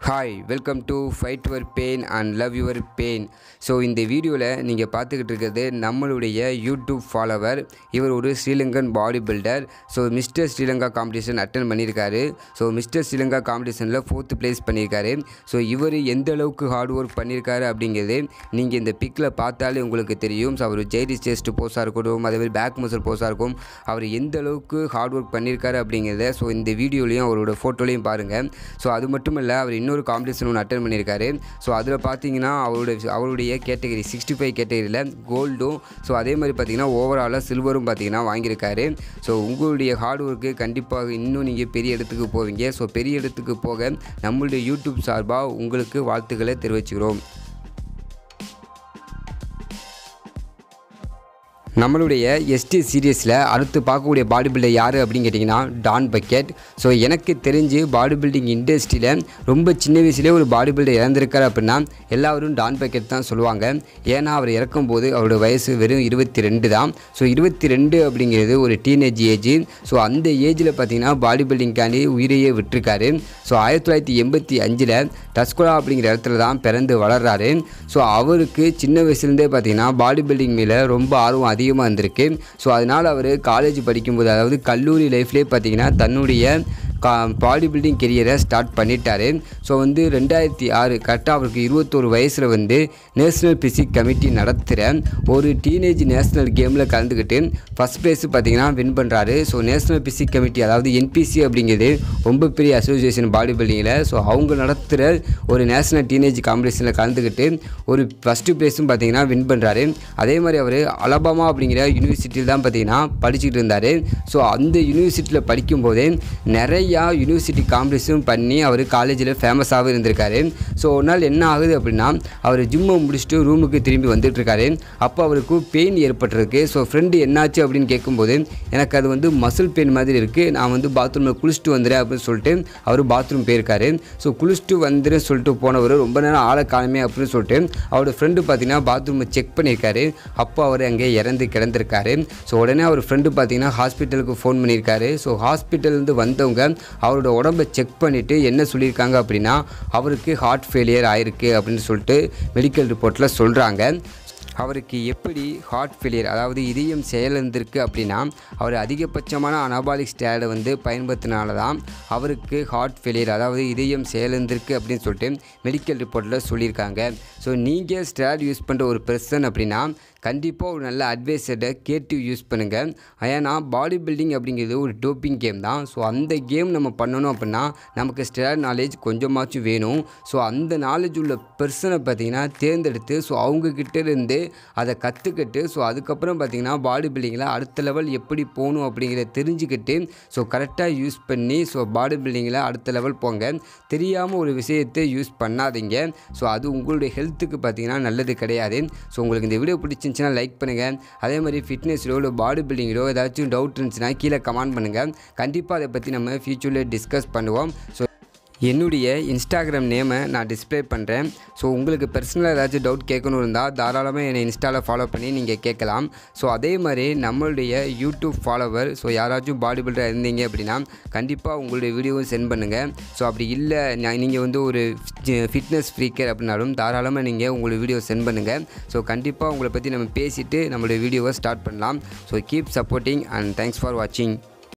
hi welcome to fight your pain and love your pain so இந்த வீடியோவில் நீங்கள் பார்த்துக்கிட்டு இருக்கிறது நம்மளுடைய யூடியூப் ஃபாலோவர் இவர் ஒரு Sri Lankan body builder so mister Sri Lanka competition attend பண்ணியிருக்காரு ஸோ மிஸ்டர் ஸ்ரீலங்கா காம்படிஷனில் ஃபோர்த்து ப்ளேஸ் பண்ணியிருக்காரு ஸோ இவர் எந்த அளவுக்கு ஹார்ட் ஒர்க் பண்ணியிருக்காரு அப்படிங்கிறது நீங்கள் இந்த பிக்கில் பார்த்தாலே உங்களுக்கு தெரியும் ஸோ அவர் ஜெய்ரிஸ் செஸ்ட் போஸாக இருக்கட்டும் அதே மாதிரி பேக் மசில் போஸாக இருக்கும் அவர் எந்த அளவுக்கு ஹார்ட் ஒர்க் பண்ணியிருக்காரு அப்படிங்கிறத ஸோ இந்த வீடியோலையும் அவரோட ஃபோட்டோலையும் பாருங்கள் ஸோ அது மட்டும் இல்லை அவர் இன்னொரு காம்படிஷன் ஒன்று அட்டன் பண்ணியிருக்காரு ஸோ அதில் பார்த்தீங்கன்னா அவருடைய அவருடைய கேட்டகரி சிக்ஸ்டி ஃபைவ் கேட்டகரியில் கோல்டும் ஸோ அதே மாதிரி பார்த்தீங்கன்னா ஓவராலாக சில்வரும் பார்த்தீங்கன்னா வாங்கியிருக்காரு ஸோ உங்களுடைய ஹார்ட் ஒர்க்கு கண்டிப்பாக இன்னும் நீங்கள் பெரிய இடத்துக்கு போவீங்க ஸோ பெரிய இடத்துக்கு போக நம்மளுடைய யூடியூப் சார்பாக உங்களுக்கு வாழ்த்துக்களை தெரிவிச்சுக்கிறோம் நம்மளுடைய எஸ்டி சீரியஸில் அடுத்து பார்க்கக்கூடிய பாடி பில்டர் யார் அப்படின்னு கேட்டிங்கன்னா டான் பக்கெட் ஸோ எனக்கு தெரிஞ்சு பாடி பில்டிங் இண்டஸ்ட்ரியில் ரொம்ப சின்ன வயசுலேயே ஒரு பாடி பில்டர் இறந்துருக்காரு அப்படின்னா எல்லாரும் டான் பக்கெட் தான் சொல்லுவாங்க ஏன்னா அவர் இறக்கும்போது அவரோட வயசு வெறும் இருபத்தி ரெண்டு தான் ஸோ இருபத்தி ரெண்டு அப்படிங்கிறது ஒரு டீனேஜ் ஏஜ் ஸோ அந்த ஏஜில் பார்த்தீங்கன்னா பாடி பில்டிங்காண்டி உயிரையே விட்டுருக்காரு ஸோ ஆயிரத்தி தொள்ளாயிரத்தி எண்பத்தி அஞ்சில் டஸ்கோலா அப்படிங்கிற இடத்துல தான் பிறந்து வளர்றாரு ஸோ அவருக்கு சின்ன வயசுலேருந்தே பார்த்தீங்கன்னா பாடி பில்டிங் மேலே ரொம்ப ஆர்வம் அதிகமாக இருந்திருக்கு ஸோ அதனால் அவர் காலேஜ் படிக்கும்போது அதாவது கல்லூரி லைஃப்லேயே பார்த்தீங்கன்னா தன்னுடைய கா பாடி பில்டிங் கெரியரை ஸ்டார்ட் பண்ணிட்டாரு ஸோ வந்து ரெண்டாயிரத்தி ஆறு கரெக்டாக அவருக்கு இருபத்தோரு வயசில் வந்து நேஷ்னல் பிசிக் கமிட்டி நடத்துகிற ஒரு டீனேஜ் நேஷ்னல் கேமில் கலந்துக்கிட்டு ஃபஸ்ட் ப்ரைஸ் பார்த்தீங்கன்னா வின் பண்ணுறாரு ஸோ நேஷ்னல் பிசிக் கமிட்டி அதாவது என்பிசி அப்படிங்கிறது ரொம்ப பெரிய அசோசியேஷன் பாடி பில்டிங்கில் ஸோ அவங்க நடத்துகிற ஒரு நேஷ்னல் டீனேஜ் காம்படிஷனில் கலந்துக்கிட்டு ஒரு ஃபஸ்ட்டு ப்ரைஸும் பார்த்தீங்கன்னா வின் பண்ணுறாரு அதே மாதிரி அவர் அலபாமா அப்படிங்கிற யூனிவர்சிட்டியில் தான் பார்த்தீங்கன்னா படிச்சுட்டு இருந்தார் ஸோ அந்த யூனிவர்சிட்டியில் படிக்கும்போதே நிறையா யூனிவர்சிட்டி காம்படிஷன் பண்ணி அவர் காலேஜில் ஃபேமஸாகவும் இருந்திருக்காரு ஸோ ஒரு நாள் என்ன ஆகுது அப்படின்னா அவர் ஜிம்மை முடிச்சுட்டு ரூமுக்கு திரும்பி வந்துட்டுருக்காரு அப்போ அவருக்கு பெயின் ஏற்பட்டிருக்கு ஸோ ஃப்ரெண்டு என்னாச்சு அப்படின்னு கேட்கும்போது எனக்கு அது வந்து மசில் பெயின் மாதிரி இருக்குது நான் வந்து பாத்ரூமில் குளிச்சுட்டு வந்துடுறேன் அப்படின்னு சொல்லிட்டு அவர் பாத்ரூம் போயிருக்காரு ஸோ குளிச்சுட்டு வந்துடுன்னு சொல்லிட்டு போனவர் ரொம்ப நேரம் ஆளை காணுமே அப்படின்னு சொல்லிட்டு அவரோட ஃப்ரெண்டு பார்த்தீங்கன்னா பாத்ரூமை செக் பண்ணியிருக்காரு அப்போ அவர் அங்கே இறந்து கிடந்திருக்காரு ஸோ உடனே அவர் ஃப்ரெண்டு பார்த்தீங்கன்னா ஹாஸ்பிட்டலுக்கு ஃபோன் பண்ணியிருக்காரு ஸோ ஹாஸ்பிட்டல்லேருந்து வந்தவங்க அவரோட உடம்பை செக் பண்ணிவிட்டு என்ன சொல்லியிருக்காங்க அப்படின்னா அவருக்கு ஹார்ட் ஃபெயிலியர் ஆயிருக்கு அப்படின்னு சொல்லிட்டு மெடிக்கல் ரிப்போர்ட்டில் சொல்கிறாங்க அவருக்கு எப்படி ஹார்ட் ஃபெயிலியர் அதாவது இதயம் செயலிழந்திருக்கு அப்படின்னா அவர் அதிகபட்சமான அனாபாலிக் ஸ்டேடை வந்து பயன்படுத்தினால தான் அவருக்கு ஹார்ட் ஃபெயிலியர் அதாவது இதயம் செயலிழந்திருக்கு அப்படின்னு சொல்லிட்டு மெடிக்கல் ரிப்போர்ட்டில் சொல்லியிருக்காங்க ஸோ நீங்கள் ஸ்டேட் யூஸ் பண்ணுற ஒரு பர்சன் அப்படின்னா கண்டிப்பாக ஒரு நல்ல அட்வைஸரை கேட்டு யூஸ் பண்ணுங்கள் ஏன்னா பாடி பில்டிங் அப்படிங்கிறது ஒரு டோப்பிங் கேம் தான் ஸோ அந்த கேம் நம்ம பண்ணணும் அப்படின்னா நமக்கு ஸ்டேட் நாலேஜ் கொஞ்சமாச்சும் வேணும் ஸோ அந்த நாலேஜ் உள்ள பர்சனை பார்த்திங்கன்னா தேர்ந்தெடுத்து ஸோ அவங்கக்கிட்ட இருந்து அதை கற்றுக்கிட்டு ஸோ அதுக்கப்புறம் பார்த்திங்கன்னா பாடி பில்டிங்கில் அடுத்த லெவல் எப்படி போகணும் அப்படிங்கிறத தெரிஞ்சுக்கிட்டு ஸோ கரெக்டாக யூஸ் பண்ணி ஸோ பாடி பில்டிங்கில் அடுத்த லெவல் போங்க தெரியாமல் ஒரு விஷயத்தை யூஸ் பண்ணாதீங்க ஸோ அது உங்களுடைய ஹெல்த்துக்கு பார்த்திங்கன்னா நல்லது கிடையாது ஸோ உங்களுக்கு இந்த வீடியோ பிடிச்சிருந்துச்சுன்னா லைக் பண்ணுங்கள் அதே மாதிரி ஃபிட்னஸ்லோ இல்லை பாடி பில்டிங்கிலோ ஏதாச்சும் டவுட் இருந்துச்சுன்னா கீழே கமெண்ட் பண்ணுங்கள் கண்டிப்பாக அதை பற்றி நம்ம ஃப்யூச்சரில் டிஸ்கஸ் பண்ணுவோம் ஸோ என்னுடைய இன்ஸ்டாகிராம் நேமை நான் டிஸ்பிளே பண்ணுறேன் ஸோ உங்களுக்கு பர்சனலாக ஏதாச்சும் டவுட் கேட்கணும் இருந்தால் தாராளமாக என்னை இன்ஸ்டாவில் ஃபாலோ பண்ணி நீங்கள் கேட்கலாம் ஸோ அதே மாதிரி நம்மளுடைய யூடியூப் ஃபாலோவர் ஸோ யாராச்சும் பாடி பில்டர் இருந்தீங்க அப்படின்னா கண்டிப்பாக உங்களுடைய வீடியோவும் சென்ட் பண்ணுங்கள் ஸோ அப்படி இல்லை நீங்கள் வந்து ஒரு ஃபிட்னஸ் ஃப்ரீக்கர் அப்படின்னாலும் தாராளமாக நீங்கள் உங்களுடைய வீடியோ சென்ட் பண்ணுங்கள் ஸோ கண்டிப்பாக உங்களை பற்றி நம்ம பேசிவிட்டு நம்மளுடைய வீடியோவை ஸ்டார்ட் பண்ணலாம் so keep supporting and thanks for வாட்சிங்